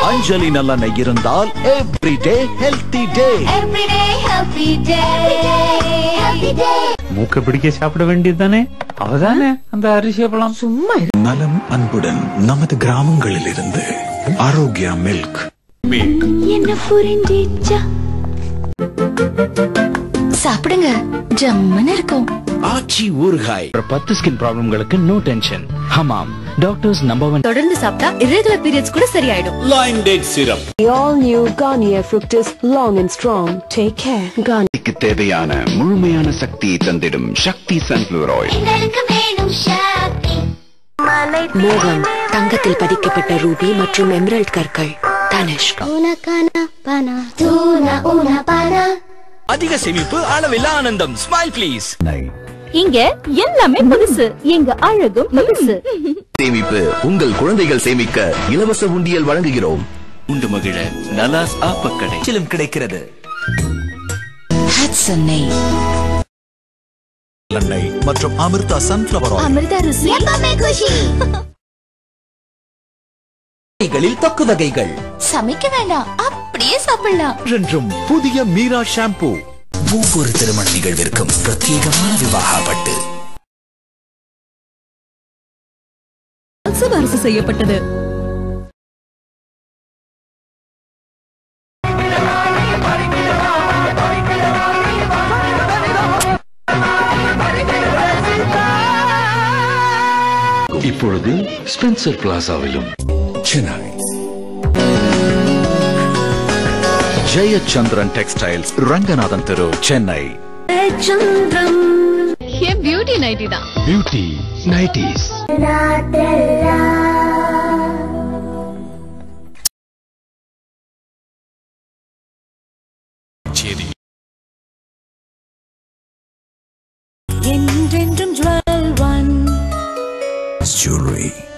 அஞ்சலி நல்லெண்ணெய் இருந்தால் everyday healthy day Everyday healthy day. Healthy day. மூக்க பிடிக்க சாப்பிட வேண்டியது தானே அவதானே அந்த அரிசி பழம் சும்மா இரு. நலம் அன்புடன் நமது கிராமங்களில் இருந்து ஆரோக்கியா மில்க் என்ன புரிஞ்சிச்சா சாப்பிடுங்க ஜம்முன்னு இருக்கும் ஆச்சி ஊறுகாய் பத்து ஸ்கின் ப்ராப்ளம்களுக்கு no tension Hamam doctors number one தொடர்ந்து சாப்பிட்டா irregular periods கூட சரியாயிடும் line date syrup The all new Garnier Fructis Long and Strong. Take care. Garnier. சக்திக்கு தேவையான முழுமையான சக்தியை தந்திடும் சக்தி சன்ஃபிளவர் ஆயில் எங்களுக்கு வேணும் சக்தி மோகம் தங்கத்தில் பதிக்கப்பட்ட ரூபி மற்றும் எம்ரல்ட் கற்கள் தனிஷ்க் உனக்கான பனா தூனா உன பனா அதிக சேமிப்பு அளவில்லா ஆனந்தம் ஸ்மைல் ப்ளீஸ் இங்க எல்லாமே புதுசு எங்க அழகும் புதுசு சேமிப்பு உங்கள் குழந்தைகள் சேமிக்க இலவச உண்டியல் வழங்குகிறோம் உண்டு மகிழ நலாஸ் ஆப்பக்கடை சிலும் கிடைக்கிறது ஹட்சன் நெய் எண்ணெய் மற்றும் அமிர்தா சன்ஃபிளவர் ஆயில் அமிர்தா ருசி எப்பவுமே குஷி தொக்கு வகைகள் சமைக்க வேண்டாம் அப்படியே சாப்பிடலாம் என்றும் புதிய மீரா ஷாம்பூ ஒவ்வொரு திருமண நிகழ்விற்கும் பிரத்யேகமான விவாக பட்டு சிபாரிசு செய்யப்பட்டது இப்பொழுது ஸ்பென்சர் பிளாசாவிலும் சென்னை ஜெயச்சந்திரன் டெக்ஸ்டைல்ஸ் ரங்கநாதன் தெரு சென்னை என் பியூட்டி நைட்டி தான் பியூட்டி நைட்டிஸ் சரி என்றென்றும் ஜுவல் ஒன் ஜுவல்லரி